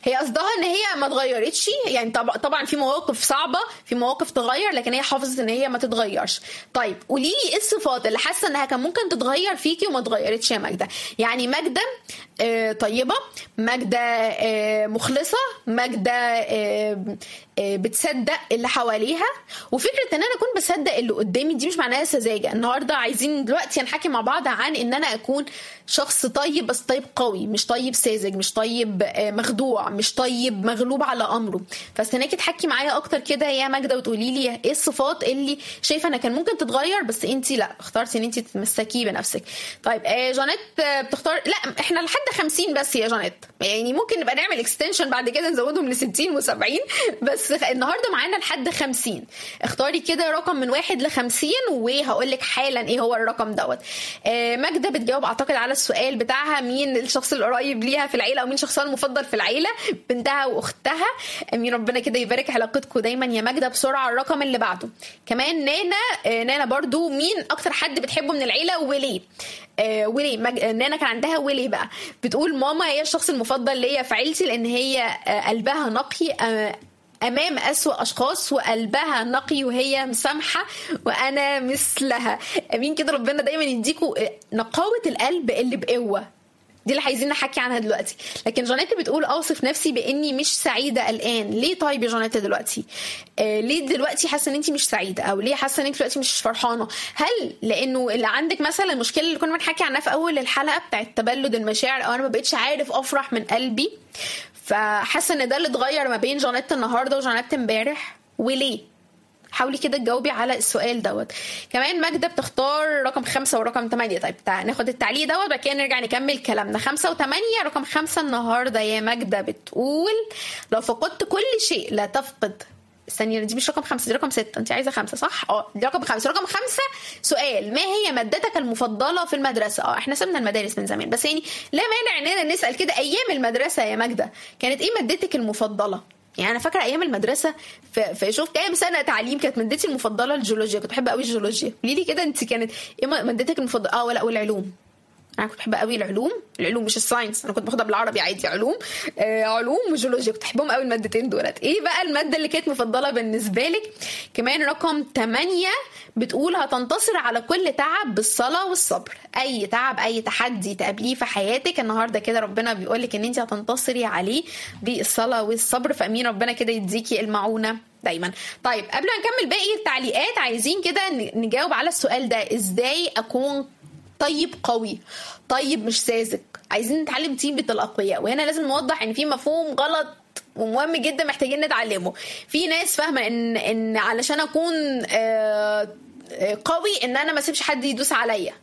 هي قصدها ان هي ما اتغيرتش يعني طبعا طبعا في مواقف صعبه في مواقف تغير لكن هي حافظت ان هي ما تتغيرش طيب قولي لي ايه الصفات اللي حاسه انها كان ممكن تتغير فيكي وما اتغيرتش يا ماجده يعني ماجده آه، طيبه ماجده آه، مخلصه ماجده آه، آه، بتصدق اللي حواليها وفكره ان انا اكون بصدق اللي قدامي دي مش معناها سذاجه النهارده عايزين دلوقتي نحكي مع بعض عن ان انا اكون شخص طيب بس طيب قوي مش طيب ساذج مش طيب آه، مخدوع مش طيب مغلوب على امره فاستناكي تحكي معايا اكتر كده يا ماجده وتقولي لي ايه الصفات اللي شايفه انها كان ممكن تتغير بس انت لا اخترتي ان انت تتمسكي بنفسك طيب آه جانيت آه، بتختار لا احنا لحد 50 بس يا جانيت يعني ممكن نبقى نعمل اكستنشن بعد كده نزودهم ل 60 و70 بس النهارده معانا لحد 50 اختاري كده رقم من واحد ل 50 وهقول لك حالا ايه هو الرقم دوت آه ماجده بتجاوب اعتقد على السؤال بتاعها مين الشخص القريب ليها في العيله او مين شخصها المفضل في العيله بنتها واختها امين ربنا كده يبارك علاقتكم دايما يا ماجده بسرعه الرقم اللي بعده كمان نانا آه نانا برضو مين اكتر حد بتحبه من العيله وليه آه وليه مج... آه، نانا كان عندها وليه بقى بتقول ماما هي الشخص المفضل ليا في عيلتي لان هي آه قلبها نقي آه امام اسوا اشخاص وقلبها نقي وهي مسامحه وانا مثلها امين كده ربنا دايما يديكوا نقاوه القلب اللي بقوه دي اللي عايزين نحكي عنها دلوقتي لكن جانيت بتقول اوصف نفسي باني مش سعيده الان ليه طيب يا جانيت دلوقتي آه ليه دلوقتي حاسه ان انت مش سعيده او ليه حاسه ان انت دلوقتي مش فرحانه هل لانه اللي عندك مثلا المشكله اللي كنا بنحكي عنها في اول الحلقه بتاعت تبلد المشاعر او انا ما بقتش عارف افرح من قلبي فحاسه ان ده اللي اتغير ما بين جانيت النهارده وجانيت امبارح وليه حاولي كده تجاوبي على السؤال دوت كمان ماجده بتختار رقم خمسة ورقم ثمانية طيب تعال ناخد التعليق دوت بعد كده نرجع نكمل كلامنا خمسة وثمانية رقم خمسة النهاردة يا ماجده بتقول لو فقدت كل شيء لا تفقد استني دي مش رقم خمسة دي رقم ستة انت عايزة خمسة صح؟ اه دي رقم خمسة رقم خمسة سؤال ما هي مادتك المفضلة في المدرسة؟ اه احنا سيبنا المدارس من زمان بس يعني لا مانع اننا نسأل كده ايام المدرسة يا ماجدة كانت ايه مادتك المفضلة؟ يعني انا فاكره ايام المدرسه في, في شوف كام سنه تعليم كانت مادتي المفضله الجيولوجيا كنت بحب قوي الجيولوجيا قولي لي كده انت كانت ايه مادتك المفضله اه ولا والعلوم انا كنت بحب قوي العلوم العلوم مش الساينس انا كنت باخدها بالعربي عادي علوم آه علوم وجيولوجيا كنت بحبهم قوي المادتين دولت ايه بقى الماده اللي كانت مفضله بالنسبه لك كمان رقم 8 بتقول هتنتصر على كل تعب بالصلاه والصبر اي تعب اي تحدي تقابليه في حياتك النهارده كده ربنا بيقول لك ان انت هتنتصري عليه بالصلاه والصبر فامين ربنا كده يديكي المعونه دايما طيب قبل ما نكمل باقي التعليقات عايزين كده نجاوب على السؤال ده ازاي اكون طيب قوي طيب مش ساذج عايزين نتعلم طيبة الأقوياء وهنا لازم نوضح إن في مفهوم غلط ومهم جدا محتاجين نتعلمه في ناس فاهمة إن إن علشان أكون آه قوي إن أنا ما اسيبش حد يدوس عليا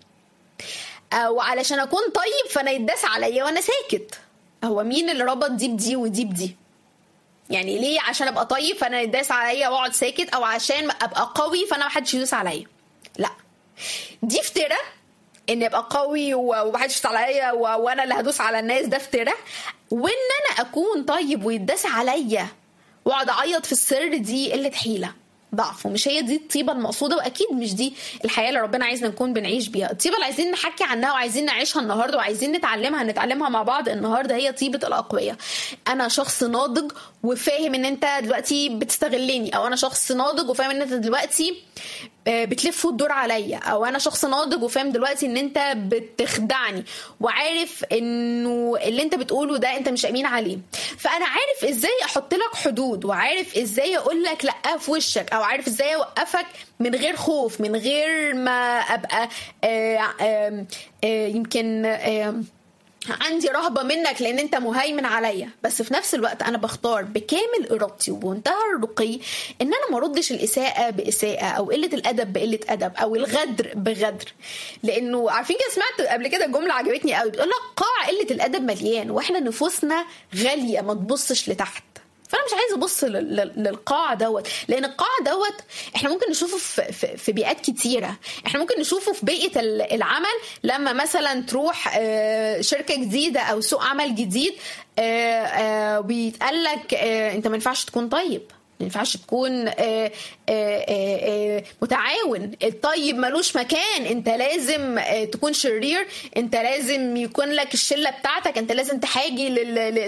أو علشان أكون طيب فأنا يتداس عليا وأنا ساكت هو مين اللي ربط دي بدي ودي بدي يعني ليه عشان ابقى طيب فانا يتداس عليا واقعد ساكت او عشان ابقى قوي فانا ما حدش يدوس عليا لا دي افتراء ان ابقى قوي ومحدش يدوس عليا وانا اللي هدوس على الناس ده افتراء وان انا اكون طيب ويتداس عليا واقعد اعيط في السر دي قله حيله ضعف ومش هي دي الطيبه المقصوده واكيد مش دي الحياه اللي ربنا عايزنا نكون بنعيش بيها الطيبه اللي عايزين نحكي عنها وعايزين نعيشها النهارده وعايزين نتعلمها نتعلمها مع بعض النهارده هي طيبه الاقوياء انا شخص ناضج وفاهم ان انت دلوقتي بتستغلني او انا شخص ناضج وفاهم ان انت دلوقتي بتلف الدور عليا او انا شخص ناضج وفاهم دلوقتي ان انت بتخدعني وعارف انه اللي انت بتقوله ده انت مش امين عليه فانا عارف ازاي احط لك حدود وعارف ازاي اقول لك لا في وشك او عارف ازاي اوقفك من غير خوف من غير ما ابقى آآ آآ آآ يمكن آآ عندي رهبة منك لأن أنت مهيمن عليا بس في نفس الوقت أنا بختار بكامل إرادتي وبمنتهى الرقي إن أنا ما أردش الإساءة بإساءة أو قلة الأدب بقلة أدب أو الغدر بغدر لأنه عارفين كده سمعت قبل كده جملة عجبتني قوي بتقول لك قاع قلة الأدب مليان وإحنا نفوسنا غالية ما تبصش لتحت فانا مش عايزه ابص للقاع دوت لان القاع دوت احنا ممكن نشوفه في, في, في بيئات كتيره احنا ممكن نشوفه في بيئه العمل لما مثلا تروح شركه جديده او سوق عمل جديد ويتقال لك انت ما ينفعش تكون طيب ما ينفعش تكون آآ آآ متعاون الطيب ملوش مكان انت لازم تكون شرير انت لازم يكون لك الشله بتاعتك انت لازم تحاجي